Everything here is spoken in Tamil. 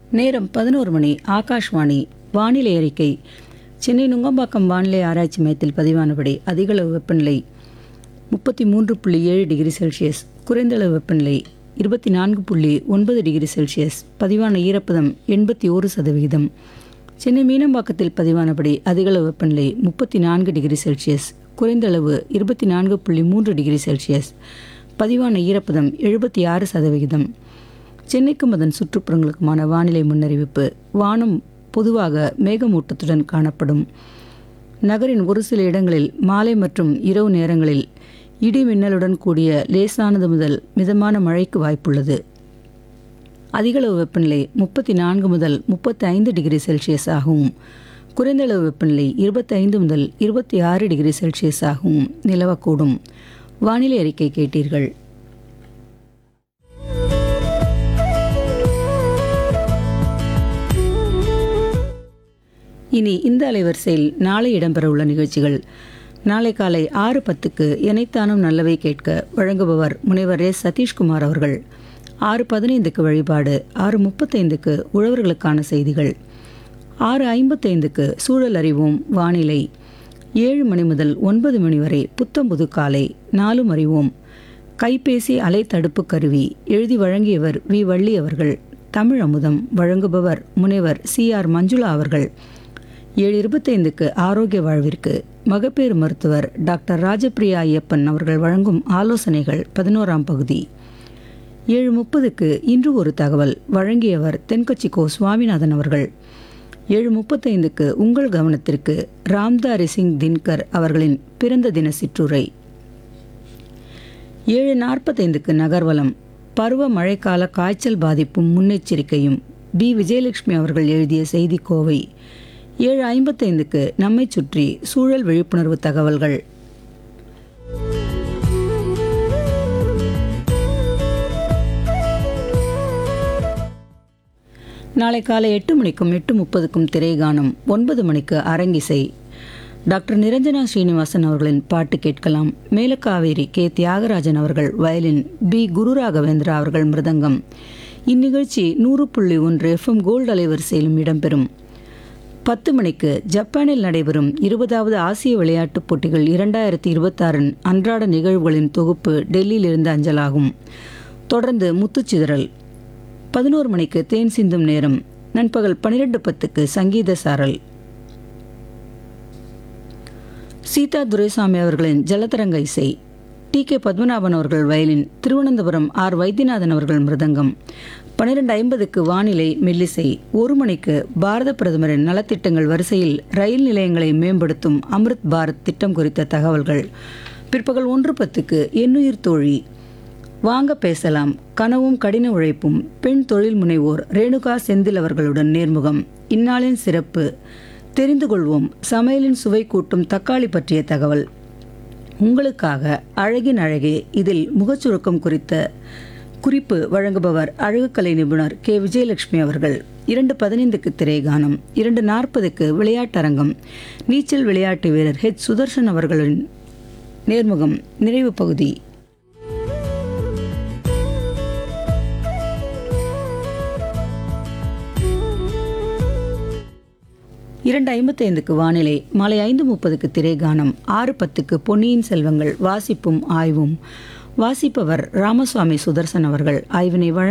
நேரம் பதினோரு மணி ஆகாஷ்வாணி வானிலை அறிக்கை சென்னை நுங்கம்பாக்கம் வானிலை ஆராய்ச்சி மையத்தில் பதிவானபடி அதிகளவு வெப்பநிலை முப்பத்தி மூன்று புள்ளி ஏழு டிகிரி செல்சியஸ் குறைந்தளவு வெப்பநிலை இருபத்தி நான்கு புள்ளி ஒன்பது டிகிரி செல்சியஸ் பதிவான ஈரப்பதம் எண்பத்தி ஓரு சதவிகிதம் சென்னை மீனம்பாக்கத்தில் பதிவானபடி அதிகளவு வெப்பநிலை முப்பத்தி நான்கு டிகிரி செல்சியஸ் குறைந்தளவு இருபத்தி நான்கு புள்ளி மூன்று டிகிரி செல்சியஸ் பதிவான ஈரப்பதம் எழுபத்தி ஆறு சதவிகிதம் சென்னைக்கும் அதன் சுற்றுப்புறங்களுக்குமான வானிலை முன்னறிவிப்பு வானம் பொதுவாக மேகமூட்டத்துடன் காணப்படும் நகரின் ஒரு சில இடங்களில் மாலை மற்றும் இரவு நேரங்களில் இடி மின்னலுடன் கூடிய லேசானது முதல் மிதமான மழைக்கு வாய்ப்புள்ளது அதிகளவு வெப்பநிலை முப்பத்தி நான்கு முதல் முப்பத்தி ஐந்து டிகிரி செல்சியஸ் ஆகவும் குறைந்தளவு வெப்பநிலை இருபத்தைந்து முதல் இருபத்தி ஆறு டிகிரி செல்சியஸ் ஆகவும் நிலவக்கூடும் வானிலை அறிக்கை கேட்டீர்கள் இனி இந்த அலைவரிசையில் நாளை இடம்பெறவுள்ள நிகழ்ச்சிகள் நாளை காலை ஆறு பத்துக்கு எனைத்தானும் நல்லவை கேட்க வழங்குபவர் முனைவர் எஸ் சதீஷ்குமார் அவர்கள் ஆறு பதினைந்துக்கு வழிபாடு ஆறு முப்பத்தைந்துக்கு உழவர்களுக்கான செய்திகள் ஆறு ஐம்பத்தைந்துக்கு சூழல் அறிவோம் வானிலை ஏழு மணி முதல் ஒன்பது மணி வரை புத்தம்புது காலை நாலும் அறிவோம் கைபேசி அலைத்தடுப்பு கருவி எழுதி வழங்கியவர் வி வள்ளி அவர்கள் தமிழ் அமுதம் வழங்குபவர் முனைவர் சி ஆர் மஞ்சுளா அவர்கள் ஏழு இருபத்தைந்துக்கு ஆரோக்கிய வாழ்விற்கு மகப்பேறு மருத்துவர் டாக்டர் ராஜபிரியா ஐயப்பன் அவர்கள் வழங்கும் ஆலோசனைகள் பதினோராம் பகுதி ஏழு முப்பதுக்கு இன்று ஒரு தகவல் வழங்கியவர் தென்கட்சி கோ சுவாமிநாதன் அவர்கள் ஏழு முப்பத்தைந்துக்கு உங்கள் கவனத்திற்கு ராம்தாரி சிங் தின்கர் அவர்களின் பிறந்த தின சிற்றுரை ஏழு நாற்பத்தைந்துக்கு நகர்வலம் பருவ மழைக்கால காய்ச்சல் பாதிப்பும் முன்னெச்சரிக்கையும் பி விஜயலட்சுமி அவர்கள் எழுதிய செய்தி கோவை ஏழு ஐம்பத்தைந்துக்கு நம்மை சுற்றி சூழல் விழிப்புணர்வு தகவல்கள் நாளை காலை எட்டு மணிக்கும் எட்டு முப்பதுக்கும் திரைகானம் ஒன்பது மணிக்கு அரங்கிசை டாக்டர் நிரஞ்சனா ஸ்ரீனிவாசன் அவர்களின் பாட்டு கேட்கலாம் மேலக்காவேரி கே தியாகராஜன் அவர்கள் வயலின் பி குருராகவேந்திரா அவர்கள் மிருதங்கம் இந்நிகழ்ச்சி நூறு புள்ளி ஒன்று எஃப்எம் கோல்டு அலைவரிசையிலும் இடம்பெறும் பத்து மணிக்கு ஜப்பானில் நடைபெறும் இருபதாவது ஆசிய விளையாட்டுப் போட்டிகள் இரண்டாயிரத்தி இருபத்தாறின் அன்றாட நிகழ்வுகளின் தொகுப்பு டெல்லியிலிருந்து அஞ்சலாகும் தொடர்ந்து முத்துச்சிதறல் பதினோரு மணிக்கு தேன் சிந்தும் நேரம் நண்பகல் பன்னிரெண்டு பத்துக்கு சங்கீத சாரல் சீதா துரைசாமி அவர்களின் ஜலதரங்க இசை டி கே பத்மநாபன் அவர்கள் வயலின் திருவனந்தபுரம் ஆர் வைத்தியநாதன் அவர்கள் மிருதங்கம் பன்னிரெண்டு ஐம்பதுக்கு வானிலை மெல்லிசை ஒரு மணிக்கு பாரத பிரதமரின் நலத்திட்டங்கள் வரிசையில் ரயில் நிலையங்களை மேம்படுத்தும் அம்ருத் பாரத் திட்டம் குறித்த தகவல்கள் பிற்பகல் ஒன்று பத்துக்கு எண்ணுயிர் தோழி வாங்க பேசலாம் கனவும் கடின உழைப்பும் பெண் தொழில் முனைவோர் ரேணுகா செந்தில் அவர்களுடன் நேர்முகம் இந்நாளின் சிறப்பு தெரிந்து கொள்வோம் சமையலின் சுவை கூட்டும் தக்காளி பற்றிய தகவல் உங்களுக்காக அழகின் அழகே இதில் முகச்சுருக்கம் குறித்த குறிப்பு வழங்குபவர் அழகுக்கலை நிபுணர் கே விஜயலட்சுமி அவர்கள் இரண்டு பதினைந்துக்கு திரைகானம் இரண்டு நாற்பதுக்கு விளையாட்டரங்கம் நீச்சல் விளையாட்டு வீரர் ஹெச் சுதர்ஷன் அவர்களின் நேர்முகம் நிறைவு பகுதி இரண்டு ஐம்பத்தைந்துக்கு வானிலை மாலை ஐந்து முப்பதுக்கு திரைகானம் ஆறு பத்துக்கு பொன்னியின் செல்வங்கள் வாசிப்பும் ஆய்வும் வாசிப்பவர் ராமசுவாமி சுதர்சன் அவர்கள் ஆய்வினை வழங்க